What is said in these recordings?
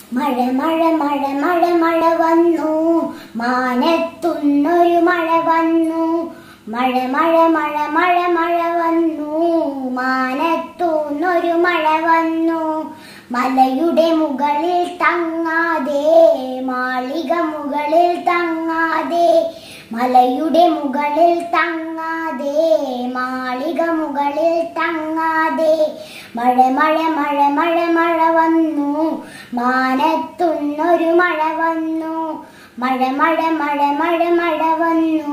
മഴ മഴ മഴ മഴ മഴ വന്നു മാനത്തുന്നൊരു മഴ വന്നു മഴ മഴ മഴ മഴ മഴ വന്നു മാനത്തുന്നൊരു മഴ വന്നു മലയുടെ മുകളിൽ തങ്ങാതെ മാളിക മുകളിൽ തങ്ങാതെ മലയുടെ മുകളിൽ തങ്ങാതെ മാളിക മുകളിൽ തങ്ങാതെ മഴ മഴ മഴ മഴ മഴ വന്നു മാനത്തുന്നൊരു മഴ വന്നു മഴ മഴ മഴ മഴ മഴ വന്നു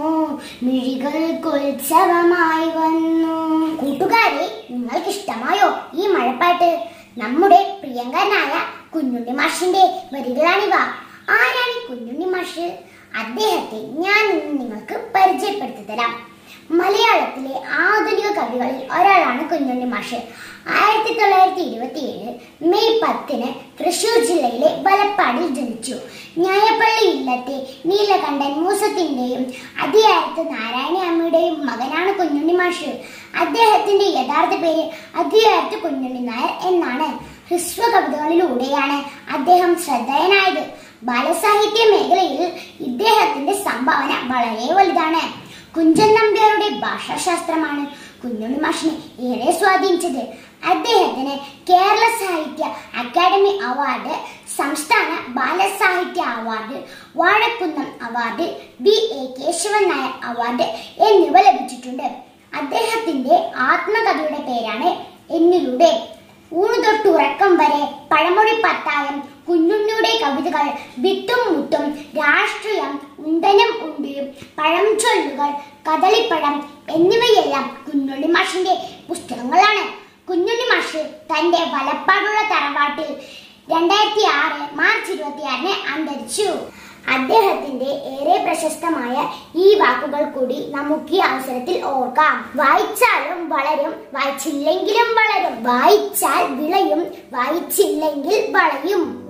മിഴികൾക്കുത്സവമായി വന്നു കൂട്ടുകാരെ നിങ്ങൾക്ക് ഇഷ്ടമായോ ഈ മഴപ്പാട്ട് നമ്മുടെ പ്രിയങ്കരനായ കുഞ്ഞുണ്ണി മാഷിന്റെ വരികളാണിവ ആരാണ് ഈ കുഞ്ഞുണ്ണി മാഷ് അദ്ദേഹത്തെ ഞാൻ ഇന്ന് നിങ്ങൾക്ക് പരിചയപ്പെടുത്തി തരാം മലയാളത്തിലെ ആധുനിക കവികളിൽ ഒരാളാണ് കുഞ്ഞുണ്ണി മാഷ് ആയിരത്തി തൊള്ളായിരത്തി ഇരുപത്തി ഏഴ് മെയ് പത്തിന് തൃശൂർ ജില്ലയിലെ വലപ്പാടിൽ ജനിച്ചു ഞായപ്പള്ളി ഇല്ലത്തെ നീലകണ്ഠൻ മൂസത്തിന്റെയും അതിയായത്ത് നാരായണ അമ്മയുടെയും മകനാണ് കുഞ്ഞുണ്ണി മാഷ് അദ്ദേഹത്തിന്റെ യഥാർത്ഥ പേര് അതിയായത്ത് കുഞ്ഞുണ്ണി നായർ എന്നാണ് ഹ്രസ്വ കവിതകളിലൂടെയാണ് അദ്ദേഹം ശ്രദ്ധേയനായത് ബാലസാഹിത്യ മേഖലയിൽ ഇദ്ദേഹത്തിന്റെ സംഭാവന വളരെ വലുതാണ് കുഞ്ചൻ നമ്പ്യാരുടെ ഭാഷാശാസ്ത്രമാണ് കുഞ്ഞുണ്ണി മാഷിനെ ഏറെ സ്വാധീനിച്ചത് അദ്ദേഹത്തിന് കേരള സാഹിത്യ അക്കാദമി അവാർഡ് സംസ്ഥാന ബാലസാഹിത്യ award Vazhakunnam award B A Kesavan Nair award എന്നിവ ലഭിച്ചിട്ടുണ്ട് അദ്ദേഹത്തിന്റെ ആത്മകഥയുടെ പേരാണ് എന്നിലൂടെ ഊണുതൊട്ടുറക്കം വരെ പഴമൊഴി പത്തായം കുഞ്ഞുണ്ണിയുടെ കവിതകൾ വിട്ടും മുട്ടും രാഷ്ട്രീയം ഉണ്ടനും ഉണ്ടിയും പഴം ചൊല്ലുകൾ കദളിപ്പഴം എന്നിവയെല്ലാം കുഞ്ഞുണ്ണി മാഷിന്റെ പുസ്തകങ്ങളാണ് കുഞ്ഞുണ്ണി മാഷ് തന്റെ വലപ്പാടുള്ള തറവാട്ടിൽ രണ്ടായിരത്തി ആറ് മാർച്ച് ഇരുപത്തി ആറിന് അന്തരിച്ചു അദ്ദേഹത്തിന്റെ ഏറെ പ്രശസ്തമായ ഈ വാക്കുകൾ കൂടി നമുക്ക് ഈ അവസരത്തിൽ ഓർക്കാം വായിച്ചാലും വളരും വായിച്ചില്ലെങ്കിലും വളരും വായിച്ചാൽ വിളയും വായിച്ചില്ലെങ്കിൽ വളയും